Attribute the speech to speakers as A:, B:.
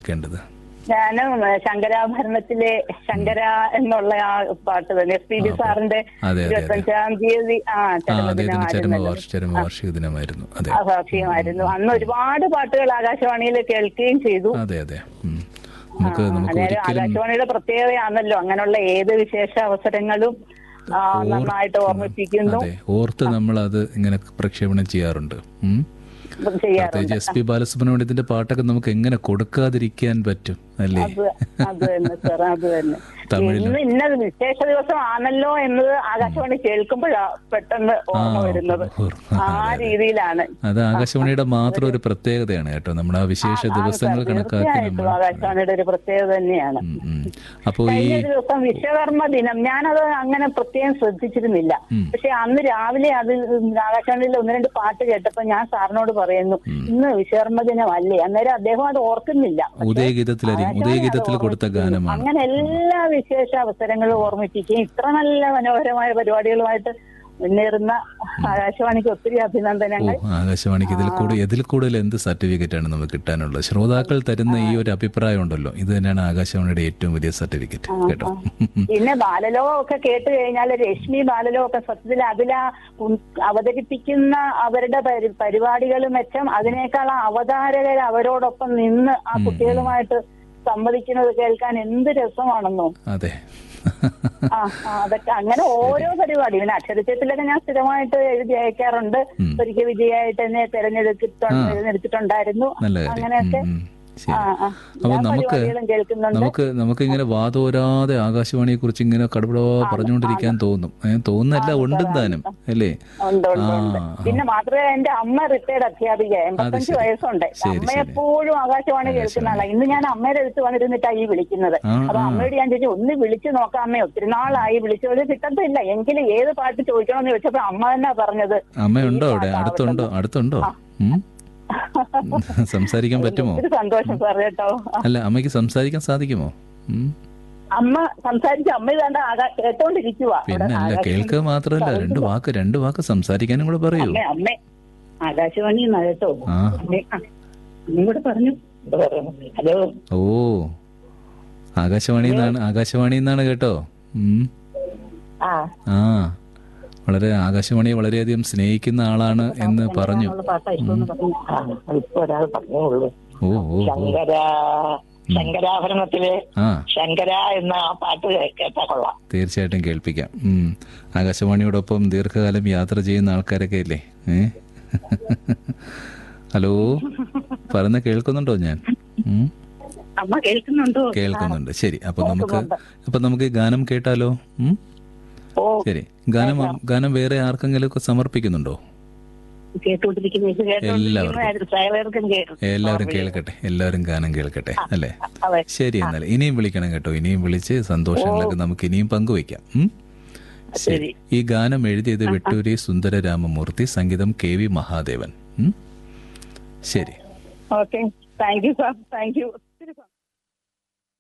A: കേൾക്കേണ്ടത്
B: ഞാനും ഏ, ശങ്കരാഭരണത്തിലെ ശങ്കര എന്നുള്ള ആ പാട്ട് തന്നെ എസ് പി ബി
A: ആ,
B: സാറിന്റെ
A: അതെ, അതെ, അതെ.
B: ഇരുപത്തഞ്ചാം തീയതി ആ
A: ആ അദ്ദേഹത്തിന്
B: ചരമദിനമായിരുന്നല്ലോ.
A: ചരമവാർഷിക ചരമവാർഷിക ദിനമായിരുന്നു അതെ
B: ആ സാക്ഷ്യമായിരുന്നു അന്ന് ഒരുപാട് പാട്ടുകൾ ആകാശവാണിയിൽ കേൾക്കുകയും ചെയ്തു
A: അതെ അതെ ഉം. നമുക്ക് നമുക്ക്
B: അതായത്
A: ഒരിക്കലും
B: ആകാശവാണിയുടെ പ്രത്യേകതയാണല്ലോ അങ്ങനെയുള്ള ഏത് വിശേഷ അവസരങ്ങളും ആ, നന്നായിട്ട് ഓർമ്മിപ്പിക്കുന്നു
A: അതെ ഓർത്ത് നമ്മൾ അത് ഇങ്ങനെ പ്രക്ഷേപണം ചെയ്യാറുണ്ട് ഉം.
B: ചെയ്യാറുണ്ട്
A: പ്രത്യേകിച്ച് എസ് പി ബാലസുബ്രഹ്മണ്യത്തിന്റെ പാട്ടൊക്കെ നമുക്ക് എങ്ങനെ കൊടുക്കാതിരിക്കാൻ പറ്റും അല്ലേ
B: അത് അത് തന്നെ സാർ അത് തന്നെ
A: തമിഴിലും.
B: ഇന്ന് ഇന്നത് വിശേഷ ദിവസം ആണല്ലോ എന്നത് ആകാശവാണി കേൾക്കുമ്പോഴാ പെട്ടെന്ന് ഓർമ്മ
A: ആ,
B: വരുന്നത്
A: ഓർമ്മ.
B: ആ രീതിയിലാണ്
A: അത് ആകാശവാണിയുടെ മാത്രം ഒരു പ്രത്യേകതയാണ് കേട്ടോ നമ്മുടെ ആ വിശേഷ ദിവസങ്ങൾ കണക്കാക്കി
B: തീർച്ചയായിട്ടും
A: നമ്മൾ
B: ആകാശവാണിയുടെ ഒരു പ്രത്യേകത തന്നെയാണ്
A: ഉം, ഉം. അപ്പോ ഈ
B: കഴിഞ്ഞ ദിവസം വിശ്വകർമ്മ ദിനം ഞാനത് അങ്ങനെ പ്രത്യേകം ശ്രദ്ധിച്ചിരുന്നില്ല പക്ഷെ അന്ന് രാവിലെ അത് ആകാശവാണിയിൽ ഒന്ന് രണ്ട് പാട്ട് കേട്ടപ്പോ ഞാൻ സാറിനോട് പറയുന്നു ഇന്ന് വിശ്വകർമ്മ ദിനം അല്ലേ അന്നേരം അദ്ദേഹം അത് ഓർക്കുന്നില്ല പക്ഷേ
A: ഉദയഗീതത്തിലായിരിക്കും
B: ആകാശവാണി
A: ഉദയഗീതത്തിൽ
B: അത്
A: കൊടുത്ത
B: ഓർമ്മിപ്പിക്കുന്നു.
A: ഗാനമാണ്
B: അങ്ങനെ എല്ലാ വിശേഷ അവസരങ്ങളും ഓർമ്മിപ്പിക്കുകയും ഇത്ര നല്ല മനോഹരമായ പരിപാടികളുമായിട്ട് മുന്നേറുന്ന ആകാശവാണിക്ക് ഒത്തിരി
A: ഓ
B: അഭിനന്ദനങ്ങൾ
A: ആകാശവാണിക്ക് ഇതിൽ കൂടുതൽ ഇതിൽ കൂടുതൽ എന്ത് സർട്ടിഫിക്കറ്റ് ആണ് നമുക്ക് കിട്ടാനുള്ളത് ശ്രോതാക്കൾ തരുന്ന ഈ ഒരു അഭിപ്രായം ഉണ്ടല്ലോ ഇത് തന്നെയാണ് ആകാശവാണിയുടെ ഏറ്റവും വലിയ സർട്ടിഫിക്കറ്റ് കേട്ടോ
B: പിന്നെ ബാലലോകം ഒക്കെ കേട്ട് കഴിഞ്ഞാൽ രശ്മി ബാലലോകം ഒക്കെ സത്യത്തിൽ അതിലാ ഉം അവതരിപ്പിക്കുന്ന അവരുടെ പരി- പരിപാടികൾ മെച്ചം അതിനേക്കാൾ ആ അവതാരകർ അവരോടൊപ്പം നിന്ന് ആ കുട്ടികളുമായിട്ട് സംവദിക്കുന്നത് കേൾക്കാൻ എന്ത് രസമാണെന്നോ
A: അതെ
B: ആ ആ, അതൊക്കെ അങ്ങനെ ഓരോ പരിപാടി പിന്നെ അക്ഷരച്ചത്തിലൊക്കെ ഞാൻ സ്ഥിരമായിട്ട് എഴുതി അയക്കാറുണ്ട്
A: ഉം.
B: ഒരിക്കൽ വിജയമായിട്ട് എന്നെ തെരഞ്ഞെടുത്തിട്ടുണ്ട്
A: ആ.
B: തെരഞ്ഞെടുത്തിട്ടുണ്ടായിരുന്നു
A: നല്ല കാര്യം
B: അങ്ങനെയൊക്കെ
A: ഉം, ഉം. ശരി
B: ആ ആ
A: അപ്പൊ
B: എല്ലാ
A: നമുക്ക്
B: പരിപാടികളും കേൾക്കുന്നുണ്ട്
A: നമുക്ക് നമുക്ക് ഇങ്ങനെ വാതോരാതെ ആകാശവാണിയെ കുറിച്ച് ഇങ്ങനെ കടുപടോ പറഞ്ഞുകൊണ്ടിരിക്കാൻ തോന്നും ഏ, തോന്നുന്നല്ല ഉണ്ടും താനും അല്ലേ
B: ഉണ്ട് ഉണ്ട് ഉണ്ട്
A: ആ,
B: പിന്നെ മാത്രമേ എന്റെ അമ്മ റിട്ടയർഡ് അധ്യാപിക എൺപത്തഞ്ച്
A: ശരി.
B: വയസ്സുണ്ട്
A: ശരി,
B: അമ്മ
A: ശരി.
B: എപ്പോഴും ആകാശവാണി കേൾക്കുന്ന ആളാ ഇന്ന് ഞാൻ അമ്മയുടെ അടുത്ത് വന്നിരുന്നിട്ടാ ഈ വിളിക്കുന്നത്
A: ആ,
B: അപ്പൊ
A: ആ.
B: അമ്മയോട് ഞാൻ ചോദിച്ചു ഒന്ന് വിളിച്ചു നോക്കാം അമ്മ ഒത്തിരി നാളായി വിളിച്ചത് കിട്ടത്തില്ല എങ്കിലും ഏത് പാട്ട് ചോദിക്കണമെന്ന് ചോദിച്ചപ്പോ അമ്മ തന്നെ പറഞ്ഞത്
A: അമ്മയുണ്ടോ
B: ഈ
A: അവിടെ
B: പാട്ടാ
A: അടുത്തുണ്ടോ അടുത്തുണ്ടോ ഉം? സംസാരിക്കാൻ പറ്റുമോ
B: ഒത്തിരി സന്തോഷം സാർ കേട്ടോ
A: അല്ല അമ്മയ്ക്ക് സംസാരിക്കാൻ സാധിക്കുമോ ഉം?
B: അമ്മ സംസാരിച്ച് അമ്മ ഇതാണ്ട് ആകാ കേട്ടോണ്ടിരിക്കുവാ അവിടെ
A: പിന്നെ അല്ല
B: ആകാശവാണി
A: കേൾക്കുക മാത്രമല്ല രണ്ട് വാക്ക് രണ്ട് വാക്ക് സംസാരിക്കാനും കൂടെ പറയൂ
B: അമ്മേ അമ്മേ ആകാശവാണി എന്നാ കേട്ടോ
A: ആ
B: അമ്മേ ആ ഒന്നും കൂടെ പറഞ്ഞു ഹലോ
A: ഓ ആകാശവാണി എന്നാണ് ആകാശവാണി എന്നാണ് കേട്ടോ ഉം.
B: ആ
A: ആ വളരെ ആകാശവാണിയെ വളരെയധികം സ്നേഹിക്കുന്ന ആളാണ് എന്ന് പറഞ്ഞു
B: ഉള്ള പാട്ടാ ഇഷ്ടമെന്ന് പറഞ്ഞു ആ ഇപ്പൊ ഒരാൾ പറഞ്ഞോളൂ
A: ഓ ഓ ഓ
B: ശങ്കര ശങ്കരാഭരണത്തിലെ
A: ആ
B: ശങ്കര എന്ന ആ പാട്ട് കേ- കേട്ടാ കൊള്ളാം
A: തീർച്ചയായിട്ടും കേൾപ്പിക്കാം ഉം. ആകാശവാണിയോടൊപ്പം ദീർഘകാലം യാത്ര ചെയ്യുന്ന ആൾക്കാരൊക്കെ ഇല്ലേ ഏ ഹലോ പറയുന്ന കേൾക്കുന്നുണ്ടോ ഞാൻ ഉം?
B: അമ്മ കേൾക്കുന്നുണ്ടോ
A: കേൾക്കുന്നുണ്ട് ശരി അപ്പൊ നമുക്ക് അപ്പൊ നമുക്ക് ഈ ഗാനം കേട്ടാലോ ഉം?
B: ഓ
A: ശരി ഗാനം ഗാനം വേറെ ആർക്കെങ്കിലും ഒക്കെ സമർപ്പിക്കുന്നുണ്ടോ
B: കേട്ടോണ്ടിരിക്കുന്ന ഇത് കേട്ടോണ്ടിരിക്കുന്ന സകലർക്കും കേൾക്കും
A: എല്ലാവരും കേൾക്കട്ടെ എല്ലാവരും ഗാനം കേൾക്കട്ടെ അല്ലേ
B: അതെ
A: ശരി എന്നാൽ ഇനിയും വിളിക്കണം കേട്ടോ ഇനിയും വിളിച്ച് സന്തോഷങ്ങളൊക്കെ നമുക്ക് ഇനിയും പങ്കുവയ്ക്കാം ഉം? ശരി ഈ ഗാനം എഴുതിയത് വെട്ടൂരി സുന്ദര രാമമൂർത്തി സംഗീതം കെ വി മഹാദേവൻ ഉം? ശരി
B: okay thank you sir thank U